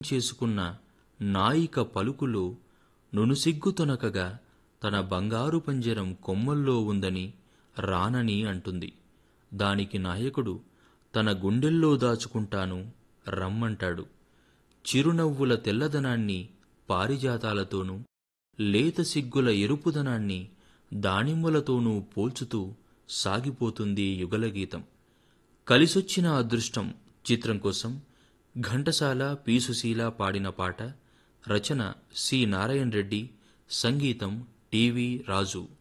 చేసుకున్న నాయిక పలుకులో నునుసిగ్గుతొనకగా తన బంగారు పంజరం కొమ్మల్లో ఉందని రానని అంటుంది దానికి నాయకుడు తన గుండెల్లో దాచుకుంటాను రమ్మంటాడు చిరునవ్వుల తెల్లదనాన్ని పారిజాతాలతోనూ లేత సిగ్గుల ఎరుపుదనాన్ని దానిమ్మలతోనూ పోల్చుతూ సాగిపోతుంది యుగలగీతం కలిసొచ్చిన అదృష్టం చిత్రం కోసం ఘంటసాల పి సుశీల పాడిన పాట రచన సి నారాయణ రెడ్డి సంగీతం టివి రాజు